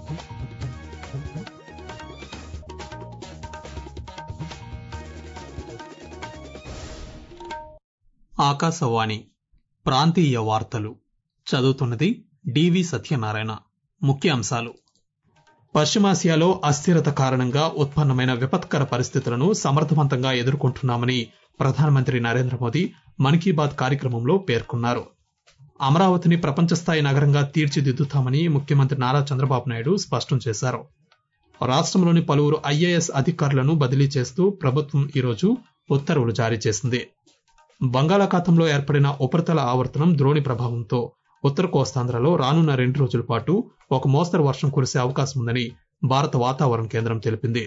ఆకాశవాణి ప్రాంతీయ వార్తలు చదువుతున్నది డివి సత్యనారాయణ ముఖ్యాంశాలు పశ్చిమాసియాలో అస్థిరత కారణంగా ఉత్పన్నమైన విపత్కర పరిస్థితులను సమర్థవంతంగా ఎదుర్కొంటున్నామని ప్రధానమంత్రి నరేంద్ర మోదీ మన్ కీ బాత్ కార్యక్రమంలో పేర్కొన్నారు అమరావతిని ప్రపంచస్థాయి నగరంగా తీర్చిదిద్దుతామని ముఖ్యమంత్రి నారా చంద్రబాబు నాయుడు స్పష్టం చేశారు రాష్ట్రంలోని పలువురు ఐఏఎస్ అధికారులను బదిలీ చేస్తూ ప్రభుత్వం ఈరోజు ఉత్తర్వులు జారీ చేసింది బంగాళాఖాతంలో ఏర్పడిన ఉపరితల ఆవర్తనం ద్రోణి ప్రభావంతో ఉత్తర కోస్తాంధ్రలో రానున్న రెండు రోజుల పాటు ఒక మోస్తరు వర్షం కురిసే అవకాశం ఉందని భారత వాతావరణ కేంద్రం తెలిపింది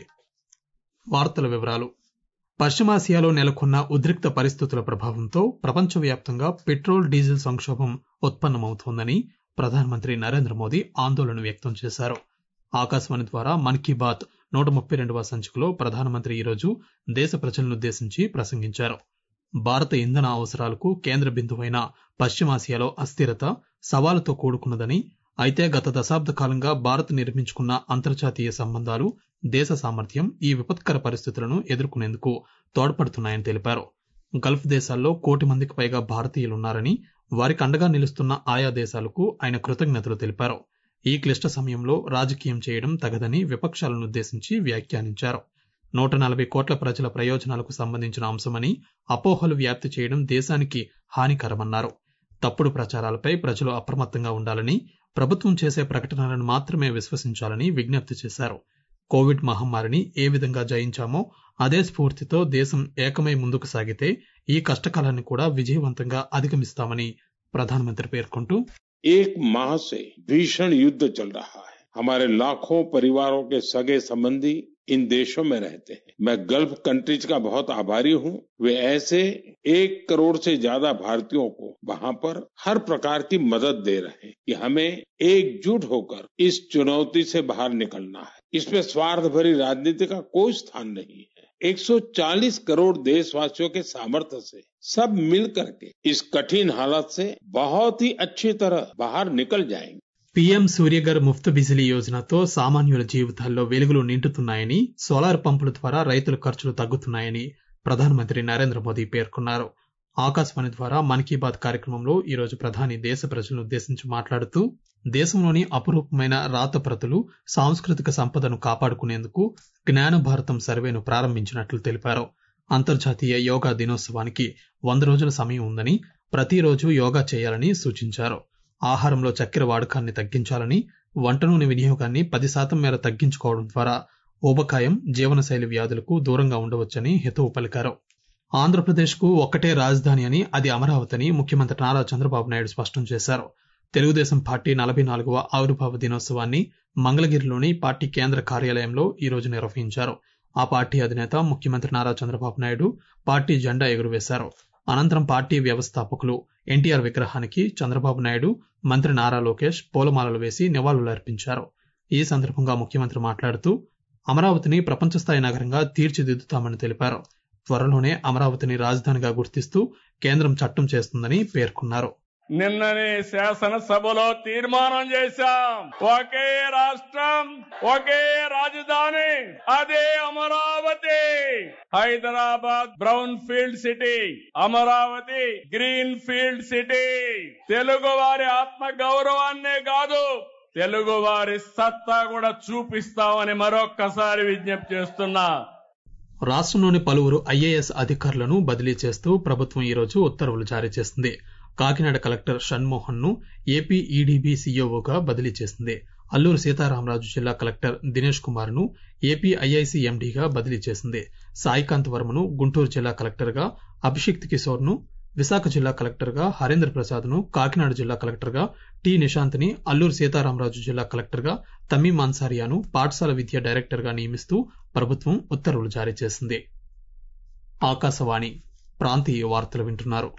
వార్తల వివరాలు పశ్చిమాసియాలో నెలకొన్న ఉద్రిక్త పరిస్థితుల ప్రభావంతో ప్రపంచవ్యాప్తంగా పెట్రోల్ డీజిల్ సంక్షోభం ఉత్పన్నమవుతోందని ప్రధానమంత్రి నరేంద్ర మోదీ ఆందోళన వ్యక్తం చేశారు ఆకాశవాణి ద్వారా మన్ కీ బాత్ నూట ముప్పై రెండవ సంచికలో ప్రధానమంత్రి ఈరోజు దేశ ప్రజలనుద్దేశించి ప్రసంగించారు భారత ఇంధన అవసరాలకు కేంద్ర బిందువైన పశ్చిమాసియాలో అస్థిరత సవాలుతో కూడుకున్నదని అయితే గత దశాబ్ద కాలంగా భారత్ నిర్మించుకున్న అంతర్జాతీయ సంబంధాలు దేశ సామర్థ్యం ఈ విపత్కర పరిస్థితులను ఎదుర్కొనేందుకు తోడ్పడుతున్నాయని తెలిపారు గల్ఫ్ దేశాల్లో కోటి మందికి పైగా భారతీయులున్నారని వారికి అండగా నిలుస్తున్న ఆయా దేశాలకు ఆయన కృతజ్ఞతలు తెలిపారు ఈ క్లిష్ట సమయంలో రాజకీయం చేయడం తగదని విపక్షాలను ఉద్దేశించి వ్యాఖ్యానించారు నూట నలభై కోట్ల ప్రజల ప్రయోజనాలకు సంబంధించిన అంశమని అపోహలు వ్యాప్తి చేయడం దేశానికి హానికరమన్నారు తప్పుడు ప్రచారాలపై ప్రజలు అప్రమత్తంగా ఉండాలని ప్రభుత్వం చేసే ప్రకటనలను మాత్రమే విశ్వసించాలని విజ్ఞప్తి చేశారు కోవిడ్ మహమ్మారిని ఏ విధంగా జయించామో అదే స్ఫూర్తితో దేశం ఏకమై ముందుకు సాగితే ఈ కష్టకాలాన్ని కూడా విజయవంతంగా అధిగమిస్తామని ప్రధానమంత్రి పేర్కొంటూ एक माह से भीषण युद्ध चल रहा है हमारे लाखों परिवारों के सगे संबंधी इन देशों में रहते हैं मैं गल्फ कंट्रीज का बहुत आभारी हूं वे ऐसे एक करोड़ से ज्यादा भारतीयों को वहां पर हर प्रकार की मदद दे रहे हैं कि हमें एकजुट होकर इस चुनौती से बाहर निकलना है इसमें स्वार्थ भरी राजनीति का कोई स्थान नहीं है 140 करोड़ देशवासियों के सामर्थ्य से सब मिल करके इस कठिन हालत से बहुत ही अच्छी तरह बाहर निकल जाएंगे పీఎం సూర్యగర్ ముఫ్త్ బిజిలీ యోజనతో సామాన్యుల జీవితాల్లో వెలుగులు నిండుతున్నాయని సోలార్ పంపుల ద్వారా రైతుల ఖర్చులు తగ్గుతున్నాయని ప్రధానమంత్రి నరేంద్ర మోదీ పేర్కొన్నారు ఆకాశవాణి ద్వారా మన్ కీ బాత్ కార్యక్రమంలో ఈరోజు ప్రధాని దేశ ప్రజలను ఉద్దేశించి మాట్లాడుతూ దేశంలోని అపురూపమైన రాత ప్రతులు సాంస్కృతిక సంపదను కాపాడుకునేందుకు జ్ఞాన భారతం సర్వేను ప్రారంభించినట్లు తెలిపారు అంతర్జాతీయ యోగా దినోత్సవానికి వంద రోజుల సమయం ఉందని ప్రతిరోజు యోగా చేయాలని సూచించారు ఆహారంలో చక్కెర వాడకాన్ని తగ్గించాలని వంట నూనె వినియోగాన్ని పది శాతం మేర తగ్గించుకోవడం ద్వారా ఊబకాయం జీవనశైలి వ్యాధులకు దూరంగా ఉండవచ్చని హితవు పలికారు ఆంధ్రప్రదేశ్ కు ఒక్కటే రాజధాని అని అది అమరావతి అని ముఖ్యమంత్రి నారా చంద్రబాబు నాయుడు స్పష్టం చేశారు తెలుగుదేశం పార్టీ నలభై నాలుగవ ఆవిర్భావ దినోత్సవాన్ని మంగళగిరిలోని పార్టీ కేంద్ర కార్యాలయంలో ఈ రోజు నిర్వహించారు ఆ పార్టీ అధినేత ముఖ్యమంత్రి నారా చంద్రబాబు నాయుడు పార్టీ జెండా ఎగురవేశారు అనంతరం పార్టీ వ్యవస్థాపకులు ఎన్టీఆర్ విగ్రహానికి చంద్రబాబు నాయుడు మంత్రి నారా లోకేష్ పూలమాలలు వేసి నివాళులర్పించారు ఈ సందర్భంగా ముఖ్యమంత్రి మాట్లాడుతూ అమరావతిని ప్రపంచస్థాయి నగరంగా తీర్చిదిద్దుతామని తెలిపారు త్వరలోనే అమరావతిని రాజధానిగా గుర్తిస్తూ కేంద్రం చట్టం చేస్తుందని పేర్కొన్నారు నిన్ననే శాసనసభలో తీర్మానం చేశాం ఒకే రాష్ట్రం ఒకే రాజధాని అదే Amaravati Hyderabad brown field city Amaravati green field city Telugu వారి ఆత్మ గౌరవాన్నే కాదు తెలుగు వారి సత్తా కూడా చూపిస్తామని మరొక్కసారి విజ్ఞప్తి చేస్తున్నా రాష్ట్రంలోని పలువురు ఐఏఎస్ అధికారులను బదిలీ చేస్తూ ప్రభుత్వం ఈరోజు ఉత్తర్వులు జారీ చేసింది కాకినాడ కలెక్టర్ షణ్మోహన్ ను ఏపీ ఈడీబీ సీఈఓగా బదిలీ చేసింది అల్లూరు సీతారామరాజు జిల్లా కలెక్టర్ దినేష్ కుమార్ ను ఏపీ ఐఐసీ ఎండీగా బదిలీ చేసింది సాయికాంత్ వర్మను గుంటూరు జిల్లా కలెక్టర్ గా అభిషిక్త్ కిషోర్ ను విశాఖ జిల్లా కలెక్టర్ గా హరేంద్ర ప్రసాద్ ను కాకినాడ జిల్లా కలెక్టర్ గా టి నిశాంత్ ని అల్లూరు సీతారామరాజు జిల్లా కలెక్టర్ గా తమీం అన్సారియాను పాఠశాల విద్యా డైరెక్టర్ గా నియమిస్తూ ప్రభుత్వం ఉత్తర్వులు జారీ చేసింది ఆకాశవాణి ప్రాంతీయ వార్తలు వింటున్నారు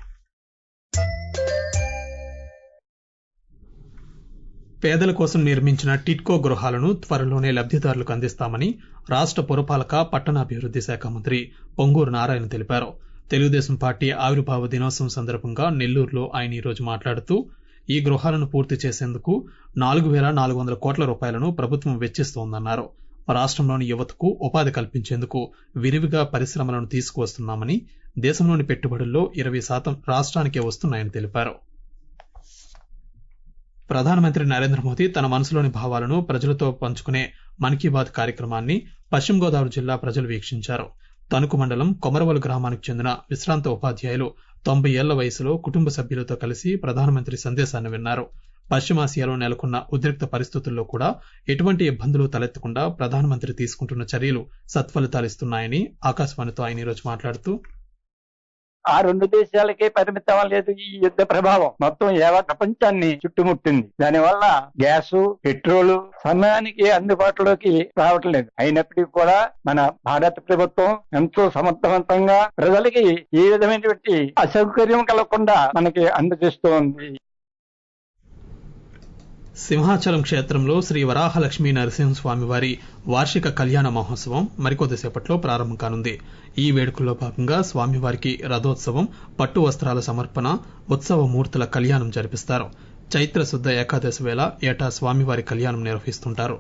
పేదల కోసం నిర్మించిన టిట్కో గృహాలను త్వరలోనే లబ్దిదారులకు అందిస్తామని రాష్ట్ర పురపాలక పట్టణాభివృద్ది శాఖ మంత్రి పొంగూరు నారాయణ తెలిపారు తెలుగుదేశం పార్టీ ఆవిర్భావ దినోత్సవం సందర్భంగా నెల్లూరులో ఆయన ఈరోజు మాట్లాడుతూ ఈ గృహాలను పూర్తి చేసేందుకు నాలుగు వేల నాలుగు వందల కోట్ల రూపాయలను ప్రభుత్వం వెచ్చిస్తోందన్నారు రాష్ట్రంలోని యువతకు ఉపాధి కల్పించేందుకు విరివిగా పరిశ్రమలను తీసుకువస్తున్నామని దేశంలోని పెట్టుబడుల్లో ఇరవై శాతం రాష్ట్రానికే వస్తున్నాయని తెలిపారు ప్రధానమంత్రి నరేంద్ర మోదీ తన మనసులోని భావాలను ప్రజలతో పంచుకునే మన్ కీ బాత్ కార్యక్రమాన్ని పశ్చిమ గోదావరి జిల్లా ప్రజలు వీక్షించారు తణుకు మండలం కొమరవలు గ్రామానికి చెందిన విశ్రాంత ఉపాధ్యాయులు తొంభై ఏళ్ల వయసులో కుటుంబ సభ్యులతో కలిసి ప్రధానమంత్రి సందేశాన్ని విన్నారు పశ్చిమాసియాలో నెలకొన్న ఉద్రిక్త పరిస్థితుల్లో కూడా ఎటువంటి ఇబ్బందులు తలెత్తకుండా ప్రధానమంత్రి తీసుకుంటున్న చర్యలు సత్ఫలితాలిస్తున్నాయని ఆకాశవాణితో ఆయన ఈరోజు మాట్లాడుతూ ఆ రెండు దేశాలకే పరిమితం లేదు ఈ యుద్ధ ప్రభావం మొత్తం యావ ప్రపంచాన్ని చుట్టుముట్టింది దానివల్ల గ్యాసు పెట్రోలు సమయానికి అందుబాటులోకి రావట్లేదు అయినప్పటికీ కూడా మన భారత ప్రభుత్వం ఎంతో సమర్థవంతంగా ప్రజలకి ఏ విధమైనటువంటి అసౌకర్యం కలగకుండా మనకి అందజేస్తోంది సింహాచలం క్షేత్రంలో శ్రీ వరాహలక్ష్మీ నరసింహస్వామి వారి వార్షిక కళ్యాణ మహోత్సవం మరికొద్దిసేపట్లో ప్రారంభం కానుంది ఈ వేడుకల్లో భాగంగా స్వామివారికి రథోత్సవం పట్టు వస్త్రాల సమర్పణ ఉత్సవ మూర్తుల కళ్యాణం జరిపిస్తారు చైత్ర శుద్ధ ఏకాదశి వేళ ఏటా స్వామివారి కళ్యాణం నిర్వహిస్తుంటారు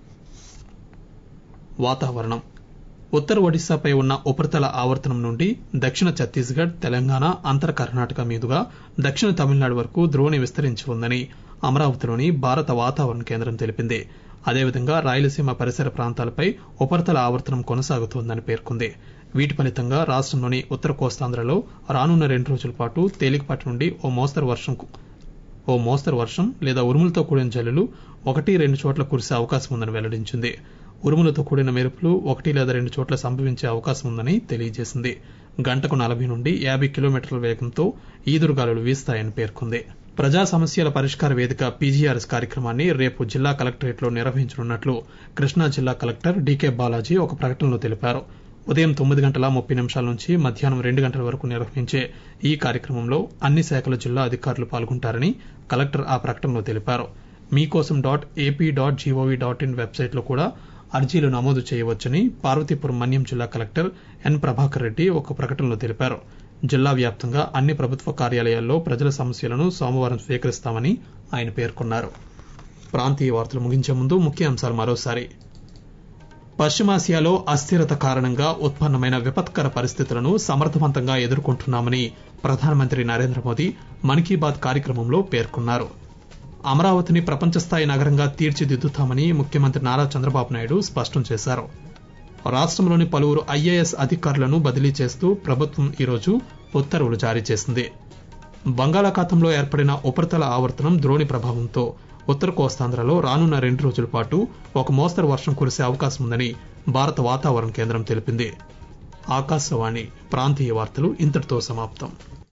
వాతావరణం ఉత్తర ఒడిశాపై ఉన్న ఉపరితల ఆవర్తనం నుండి దక్షిణ ఛత్తీస్గఢ్ తెలంగాణ అంతర కర్ణాటక మీదుగా దక్షిణ తమిళనాడు వరకు ద్రోణి విస్తరించి ఉందని అమరావతిలోని భారత వాతావరణ కేంద్రం తెలిపింది అదేవిధంగా రాయలసీమ పరిసర ప్రాంతాలపై ఉపరితల ఆవర్తనం కొనసాగుతోందని పేర్కొంది వీటి ఫలితంగా రాష్ట్రంలోని ఉత్తర కోస్తాంధ్రలో రానున్న రెండు రోజుల పాటు తేలికపాటి నుండి ఓ మోస్తరు వర్షం ఓ మోస్తరు వర్షం లేదా ఉరుములతో కూడిన జల్లులు ఒకటి రెండు చోట్ల కురిసే అవకాశం ఉందని వెల్లడించింది ఉరుములతో కూడిన మెరుపులు ఒకటి లేదా రెండు చోట్ల సంభవించే అవకాశం ఉందని తెలియజేసింది గంటకు నలభై నుండి యాభై కిలోమీటర్ల వేగంతో ఈదురుగాలులు వీస్తాయని పేర్కొంది ప్రజా సమస్యల పరిష్కార వేదిక పీజీఆర్ఎస్ కార్యక్రమాన్ని రేపు జిల్లా కలెక్టరేట్లో నిర్వహించనున్నట్లు కృష్ణా జిల్లా కలెక్టర్ డీకే బాలాజీ ఒక ప్రకటనలో తెలిపారు ఉదయం తొమ్మిది గంటల ముప్పై నిమిషాల నుంచి మధ్యాహ్నం రెండు గంటల వరకు నిర్వహించే ఈ కార్యక్రమంలో అన్ని శాఖల జిల్లా అధికారులు పాల్గొంటారని కలెక్టర్ ఆ ప్రకటనలో తెలిపారు Meekosam dot A P dot G O V dot in వెబ్సైట్లో కూడా అర్జీలు నమోదు చేయవచ్చని పార్వతీపురం మన్యం జిల్లా కలెక్టర్ ఎన్ ప్రభాకర్ రెడ్డి ఒక ప్రకటనలో తెలిపారు జిల్లా వ్యాప్తంగా అన్ని ప్రభుత్వ కార్యాలయాల్లో ప్రజల సమస్యలను సోమవారం స్వీకరిస్తామని ఆయన పేర్కొన్నారు ప్రాంతీయ వార్తలు ముగించే ముందు ముఖ్య అంశాలు మరోసారి పశ్చిమాసియాలో అస్థిరత కారణంగా ఉత్పన్నమైన విపత్కర పరిస్థితులను సమర్థవంతంగా ఎదుర్కొంటున్నామని ప్రధానమంత్రి నరేంద్ర మోదీ మన్ కీ బాత్ కార్యక్రమంలో పేర్కొన్నారు అమరావతిని ప్రపంచస్థాయి నగరంగా తీర్చిదిద్దుతామని ముఖ్యమంత్రి నారా చంద్రబాబు నాయుడు స్పష్టం చేశారు రాష్ట్రంలోని పలువురు ఐఏఎస్ అధికారులను బదిలీ చేస్తూ ప్రభుత్వం ఈరోజు ఉత్తర్వులు జారీ చేసింది బంగాళాఖాతంలో ఏర్పడిన ఉపరితల ఆవర్తనం ద్రోణి ప్రభావంతో ఉత్తర కోస్తాంధ్రలో రానున్న రెండు రోజుల పాటు ఒక మోస్తరు వర్షం కురిసే అవకాశం ఉందని భారత వాతావరణ కేంద్రం తెలిపింది ఆకాశవాణి ప్రాంతీయ వార్తలు ఇంతటితో సమాప్తం